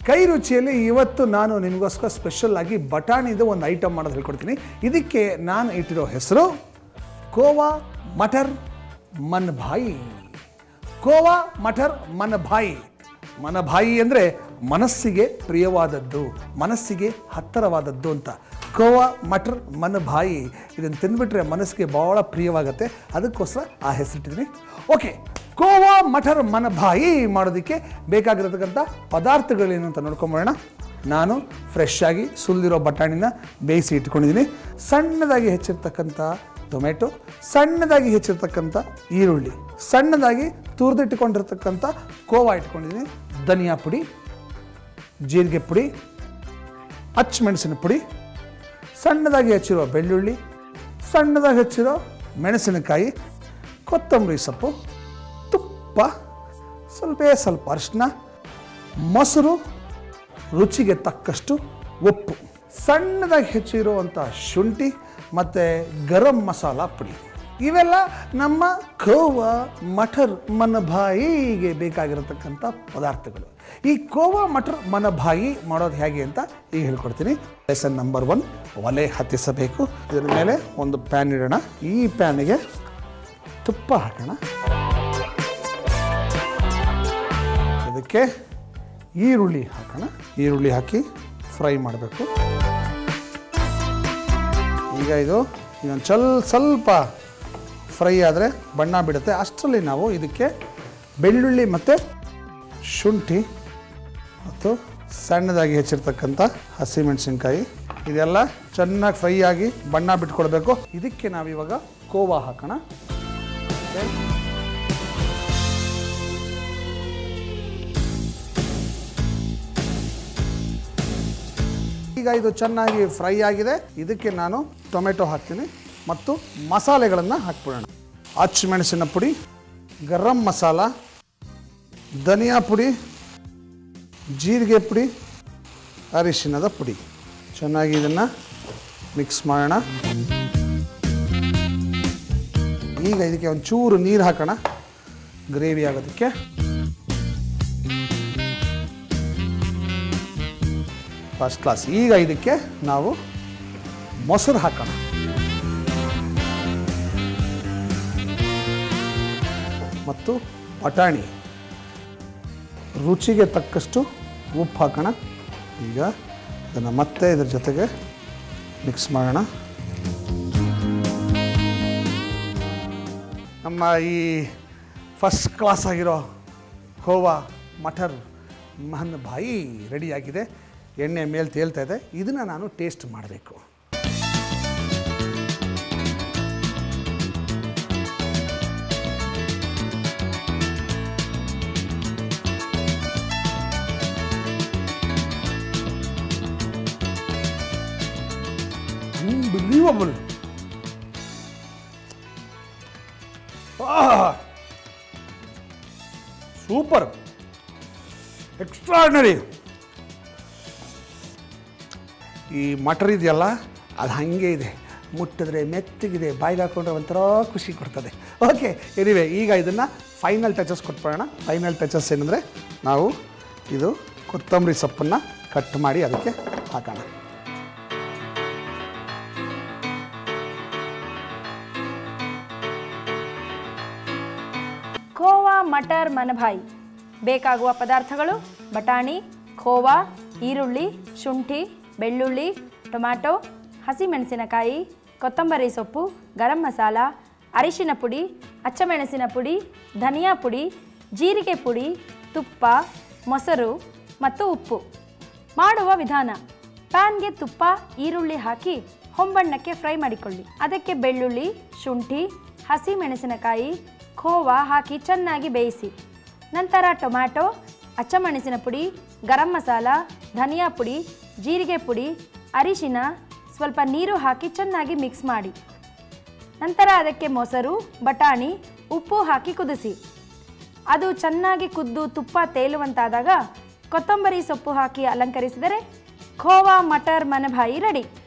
ಕೈ ರುಚಿಯಲ್ಲಿ ಇವತ್ತು ನಾನು ನಿಮಗೋಸ್ಕರ ಸ್ಪೆಷಲ್ ಆಗಿ ಬಟಾಣಿದು ಒಂದು ಐಟಮ್ ಮಾಡೋದು ಹೇಳ್ಕೊಡ್ತೀನಿ ಇದಕ್ಕೆ ನಾನು ಇಟ್ಟಿರೋ ಹೆಸರು ಕೋವಾ ಮಟರ್ ಮನ್ ಭಾಯಿ ಕೋವಾ ಮಟರ್ ಮನ್ ಭಾಯಿ ಮನಭಾಯಿ ಅಂದರೆ ಮನಸ್ಸಿಗೆ ಪ್ರಿಯವಾದದ್ದು ಮನಸ್ಸಿಗೆ ಹತ್ತಿರವಾದದ್ದು ಅಂತ ಕೋವಾ ಮಟರ್ ಮನಭಾಯಿ ಇದನ್ನು ತಿಂದ್ಬಿಟ್ರೆ ಮನಸ್ಸಿಗೆ ಭಾಳ ಪ್ರಿಯವಾಗುತ್ತೆ ಅದಕ್ಕೋಸ್ಕರ ಆ ಹೆಸರಿಟ್ಟಿದ್ದೀನಿ ಓಕೆ ಕೋವಾ ಮಟರ್ ಮನಭಾಯಿ ಮಾಡೋದಕ್ಕೆ ಬೇಕಾಗಿರತಕ್ಕಂಥ ಪದಾರ್ಥಗಳೇನು ಅಂತ ನೋಡ್ಕೊಂಬೋಣ ನಾನು ಫ್ರೆಶ್ ಆಗಿ ಸುಲಿದಿರೋ ಬಟಾಣಿನ ಬೇಯಿಸಿ ಇಟ್ಕೊಂಡಿದ್ದೀನಿ ಸಣ್ಣದಾಗಿ ಹೆಚ್ಚಿರ್ತಕ್ಕಂಥ ಟೊಮೆಟೊ ಸಣ್ಣದಾಗಿ ಹೆಚ್ಚಿರ್ತಕ್ಕಂಥ ಈರುಳ್ಳಿ ಸಣ್ಣದಾಗಿ ತುರಿದಿಟ್ಟುಕೊಂಡಿರ್ತಕ್ಕಂಥ ಕೋವಾ ಇಟ್ಕೊಂಡಿದ್ದೀನಿ ಧನಿಯಾ ಪುಡಿ ಜೀರಿಗೆ ಪುಡಿ ಮೆಣಸಿನ ಪುಡಿ ಸಣ್ಣದಾಗಿ ಹೆಚ್ಚಿರೋ ಬೆಳ್ಳುಳ್ಳಿ ಸಣ್ಣದಾಗಿ ಹೆಚ್ಚಿರೋ ಮೆಣಸಿನಕಾಯಿ ಕೊತ್ತಂಬರಿ ಸೊಪ್ಪು ತುಪ್ಪ ಸ್ವಲ್ಪ ಸ್ವಲ್ಪ ಅರಿಶಿನ ಮೊಸರು ರುಚಿಗೆ ತಕ್ಕಷ್ಟು ಉಪ್ಪು ಸಣ್ಣದಾಗಿ ಹೆಚ್ಚಿರುವಂಥ ಶುಂಠಿ ಮತ್ತು ಗರಂ ಮಸಾಲ ಪುಡಿ ಇವೆಲ್ಲ ನಮ್ಮ ಕೋವಾ ಮಟರ್ ಮನಭಾಯಿಗೆ ಬೇಕಾಗಿರತಕ್ಕಂಥ ಪದಾರ್ಥಗಳು ಈ ಕೋವಾ ಮಟರ್ ಮನಭಾಯಿ ಮಾಡೋದು ಹೇಗೆ ಅಂತ ಈಗ ಹೇಳ್ಕೊಡ್ತೀನಿ ಲೆಸನ್ ನಂಬರ್ ಒನ್ ಒಲೆ ಹತ್ತಿಸಬೇಕು ಇದರ ಮೇಲೆ ಒಂದು ಪ್ಯಾನ್ ಇಡೋಣ ಈ ಪ್ಯಾನಿಗೆ ತುಪ್ಪ ಹಾಕೋಣ ಇದಕ್ಕೆ ಈರುಳ್ಳಿ ಹಾಕೋಣ ಈರುಳ್ಳಿ ಹಾಕಿ ಫ್ರೈ ಮಾಡಬೇಕು ಈಗ ಇದು ಇನ್ನೊಂದು ಚಲ್ ಸ್ವಲ್ಪ ಫ್ರೈ ಆದರೆ ಬಣ್ಣ ಬಿಡುತ್ತೆ ಅಷ್ಟರಲ್ಲಿ ನಾವು ಇದಕ್ಕೆ ಬೆಳ್ಳುಳ್ಳಿ ಮತ್ತು ಶುಂಠಿ ಮತ್ತು ಸಣ್ಣದಾಗಿ ಹೆಚ್ಚಿರ್ತಕ್ಕಂಥ ಹಸಿಮೆಣಸಿನ್ಕಾಯಿ ಇದೆಲ್ಲ ಚೆನ್ನಾಗಿ ಫ್ರೈ ಆಗಿ ಬಣ್ಣ ಬಿಟ್ಕೊಳ್ಬೇಕು ಇದಕ್ಕೆ ನಾವಿವಾಗ ಕೋವಾ ಹಾಕೋಣ ಈಗ ಇದು ಚೆನ್ನಾಗಿ ಫ್ರೈ ಆಗಿದೆ ಇದಕ್ಕೆ ನಾನು ಟೊಮೆಟೊ ಹಾಕ್ತೀನಿ ಮತ್ತು ಮಸಾಲೆಗಳನ್ನು ಹಾಕ್ಬಿಡೋಣ ಮೆಣಸಿನ ಪುಡಿ ಗರಂ ಮಸಾಲ ಧನಿಯಾ ಪುಡಿ ಜೀರಿಗೆ ಪುಡಿ ಅರಿಶಿಣದ ಪುಡಿ ಚೆನ್ನಾಗಿ ಇದನ್ನು ಮಿಕ್ಸ್ ಮಾಡೋಣ ಈಗ ಇದಕ್ಕೆ ಒಂಚೂರು ನೀರು ಹಾಕೋಣ ಗ್ರೇವಿ ಆಗೋದಕ್ಕೆ ಫಸ್ಟ್ ಕ್ಲಾಸ್ ಈಗ ಇದಕ್ಕೆ ನಾವು ಮೊಸರು ಹಾಕೋಣ ಮತ್ತು ಬಟಾಣಿ ರುಚಿಗೆ ತಕ್ಕಷ್ಟು ಉಪ್ಪು ಹಾಕೋಣ ಈಗ ಇದನ್ನು ಮತ್ತೆ ಇದ್ರ ಜೊತೆಗೆ ಮಿಕ್ಸ್ ಮಾಡೋಣ ನಮ್ಮ ಈ ಫಸ್ಟ್ ಕ್ಲಾಸ್ ಆಗಿರೋ ಖೋವಾ ಮಟರ್ ಮಹನ್ ಬಾಯಿ ರೆಡಿಯಾಗಿದೆ ಎಣ್ಣೆ ಮೇಲೆ ತೇಲ್ತಾ ಇದೆ ಇದನ್ನು ನಾನು ಟೇಸ್ಟ್ ಮಾಡಬೇಕು unbelievable. ಸೂಪರ್ ಎಕ್ಸ್ಟ್ರಾರ್ಡಿನರಿ ಈ ಮಟರ್ ಇದೆಯಲ್ಲ ಅದು ಹಾಗೆ ಇದೆ ಮುಟ್ಟಿದ್ರೆ ಮೆತ್ತಗಿದೆ ಬಾಯಿಗೆ ಹಾಕೊಂಡ್ರೆ ಒಂಥರ ಖುಷಿ ಕೊಡ್ತದೆ ಓಕೆ ಎನಿವೆ ಈಗ ಇದನ್ನು ಫೈನಲ್ ಟಚಸ್ ಕೊಟ್ಬಿಡೋಣ ಫೈನಲ್ ಟಚಸ್ ಏನಂದರೆ ನಾವು ಇದು ಕೊತ್ತಂಬರಿ ಸೊಪ್ಪನ್ನು ಕಟ್ ಮಾಡಿ ಅದಕ್ಕೆ ಹಾಕೋಣ ಖೋವಾ ಮಟರ್ ಮನಭಾಯಿ ಬೇಕಾಗುವ ಪದಾರ್ಥಗಳು ಬಟಾಣಿ ಖೋವಾ ಈರುಳ್ಳಿ ಶುಂಠಿ ಬೆಳ್ಳುಳ್ಳಿ ಟೊಮ್ಯಾಟೊ ಹಸಿಮೆಣಸಿನಕಾಯಿ ಕೊತ್ತಂಬರಿ ಸೊಪ್ಪು ಗರಂ ಮಸಾಲ ಅರಿಶಿನ ಪುಡಿ ಅಚ್ಚಮೆಣಸಿನ ಪುಡಿ ಧನಿಯಾ ಪುಡಿ ಜೀರಿಗೆ ಪುಡಿ ತುಪ್ಪ ಮೊಸರು ಮತ್ತು ಉಪ್ಪು ಮಾಡುವ ವಿಧಾನ ಪ್ಯಾನ್ಗೆ ತುಪ್ಪ ಈರುಳ್ಳಿ ಹಾಕಿ ಹೊಂಬಣ್ಣಕ್ಕೆ ಫ್ರೈ ಮಾಡಿಕೊಳ್ಳಿ ಅದಕ್ಕೆ ಬೆಳ್ಳುಳ್ಳಿ ಶುಂಠಿ ಹಸಿ ಮೆಣಸಿನಕಾಯಿ ಖೋವಾ ಹಾಕಿ ಚೆನ್ನಾಗಿ ಬೇಯಿಸಿ ನಂತರ ಟೊಮ್ಯಾಟೊ ಅಚ್ಚಮೆಣಸಿನ ಪುಡಿ ಗರಂ ಮಸಾಲ ಧನಿಯಾ ಪುಡಿ ಜೀರಿಗೆ ಪುಡಿ ಅರಿಶಿನ ಸ್ವಲ್ಪ ನೀರು ಹಾಕಿ ಚೆನ್ನಾಗಿ ಮಿಕ್ಸ್ ಮಾಡಿ ನಂತರ ಅದಕ್ಕೆ ಮೊಸರು ಬಟಾಣಿ ಉಪ್ಪು ಹಾಕಿ ಕುದಿಸಿ ಅದು ಚೆನ್ನಾಗಿ ಕುದ್ದು ತುಪ್ಪ ತೇಲುವಂತಾದಾಗ ಕೊತ್ತಂಬರಿ ಸೊಪ್ಪು ಹಾಕಿ ಅಲಂಕರಿಸಿದರೆ ಖೋವಾ ಮಟರ್ ಮನಭಾಯಿ ರೆಡಿ